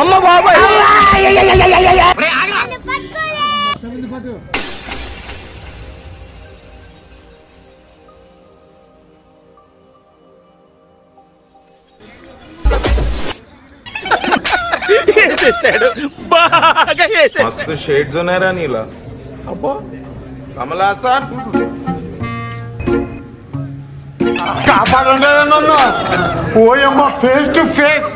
అమ్మ బాబాయ్ వేసేసాడు బాగా వేసేసాడు मस्त शेड्स नाही रा नीला अप्पा कमला असा కాపాడండి నన్ను ఓయమ్మ ఫేస్ టు ఫేస్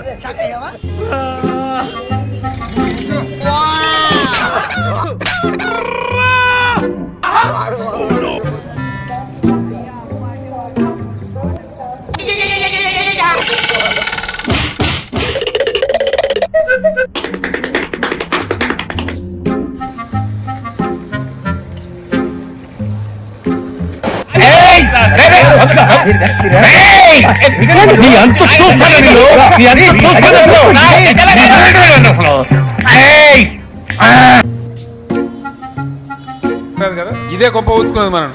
నీ అంత చూస్తాను నీళ్ళు. నీ అంత చూస్తాను అసలు. ఏయ్! కాదు కదా ఇదే గొప్ప ఊచుకున్నది మనం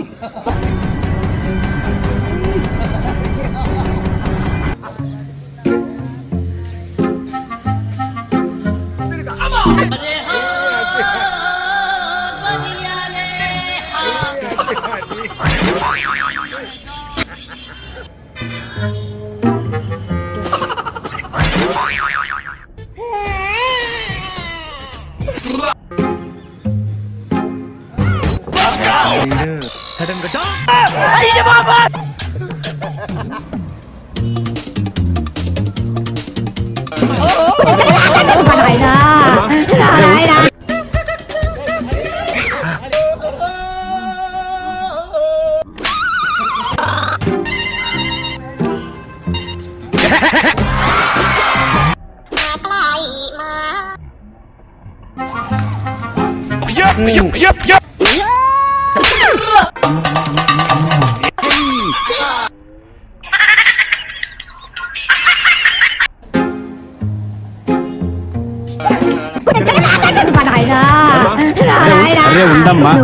అరే ఉండమ్మా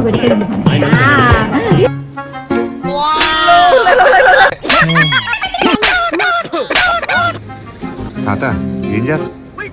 తాత ఏం చేస్తా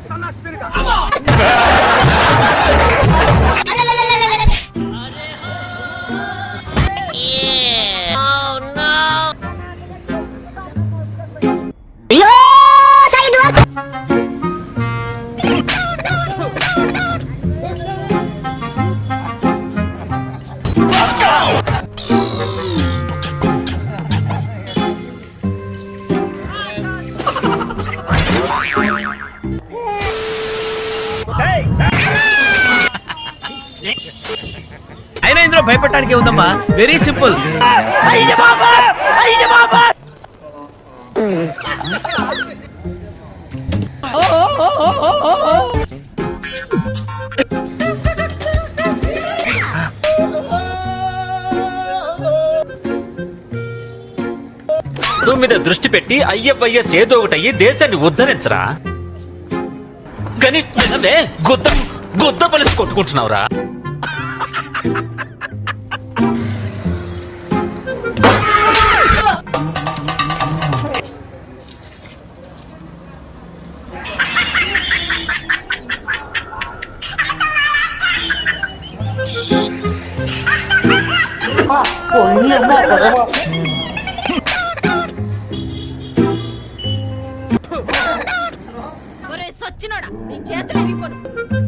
అయినా ఇందులో భయపడటానికి ఉందమ్మా వెరీ సింపుల్ మీద దృష్టి పెట్టి అయ్యవయ్యస్ ఏదో ఒకటి అయ్యి దేశాన్ని ఉద్ధరించరా కానీ అదే గుద్ద గుద్ద పలిసి కొట్టుకుంటున్నావురా ఒరే సచ్చినోడా నీ చేతులు ఎగిపోను